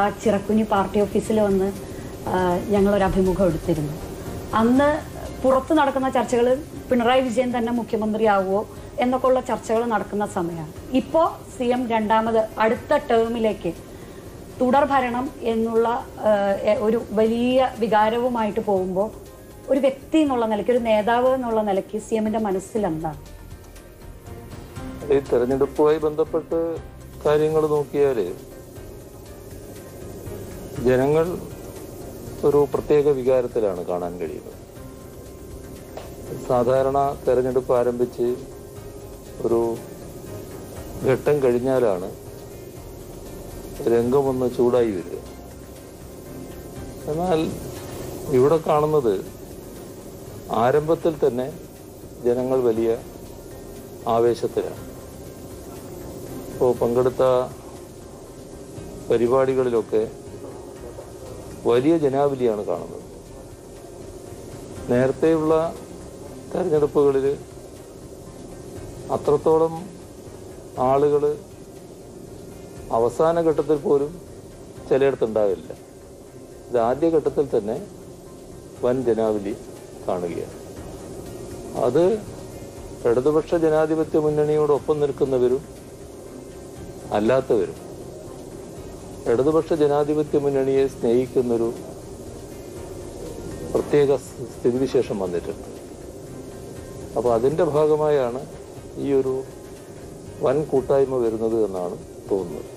ചിറക്കുഞ്ഞി party ഓഫീസിൽ വന്ന് ആ, ഞങ്ങളൊരു അഭിമുഖം എടുത്തിരുന്നു അന്ന് പുറത്ത് നടക്കുന്ന ചർച്ചകൾ പിണറായി വിജയൻ തന്നെ മുഖ്യമന്ത്രിയാവുമോ എന്നൊക്കെ ഉള്ള ചർച്ചകൾ നടക്കുന്ന സമയമാണ് ഇപ്പോൾ സി എം രണ്ടാമത് അടുത്ത ടേമിലേക്ക് തുടർ ഭരണം എന്നുള്ള ആ, എ- ഒരു വലിയ വികാരവുമായിട്ട് പോകുമ്പോൾ ഒരു വ്യക്തി എന്നുള്ള നിലയ്ക്ക് ഒരു നേതാവ് എന്നുള്ള നിലയ്ക്ക് സി എമ്മിന്റെ മനസ്സിൽ എന്താണ് ഈ തെരഞ്ഞെടുപ്പുമായി ബന്ധപ്പെട്ട് കാര്യങ്ങൾ നോക്കിയാല് ജനങ്ങൾ ഒരു പ്രത്യേക വികാരത്തിലാണ് കാണാൻ കഴിയുന്നത് സാധാരണ തെരഞ്ഞെടുപ്പ് ആരംഭിച്ച് ഒരു ഘട്ടം കഴിഞ്ഞാലാണ് രംഗമൊന്ന് ചൂടായി വരിക എന്നാൽ ഇവിടെ കാണുന്നത് ആരംഭത്തിൽ തന്നെ ജനങ്ങൾ വലിയ ആവേശത്തിലാണ് ഇപ്പോൾ പങ്കെടുത്ത പരിപാടികളിലൊക്കെ വലിയ ജനാവലിയാണ് കാണുന്നത് നേരത്തെയുള്ള തെരഞ്ഞെടുപ്പുകളിൽ അത്രത്തോളം ആളുകൾ അവസാന ഘട്ടത്തിൽ പോലും ചിലയിടത്തുണ്ടാവില്ല ഇത് ആദ്യ ഘട്ടത്തിൽ തന്നെ വൻ ജനാവലി കാണുകയാണ് അത് ഇടതുപക്ഷ ജനാധിപത്യ മുന്നണിയോടൊപ്പം നിൽക്കുന്നവരും അല്ലാത്തവരും ഇടതുപക്ഷ ജനാധിപത്യ മുന്നണിയെ സ്നേഹിക്കുന്നൊരു പ്രത്യേക സ് സ്ഥിതിവിശേഷം വന്നിട്ടുണ്ട് അപ്പോൾ അതിൻ്റെ ഭാഗമായാണ് ഈ ഒരു വൻ കൂട്ടായ്മ വരുന്നത് എന്നാണ് തോന്നുന്നത്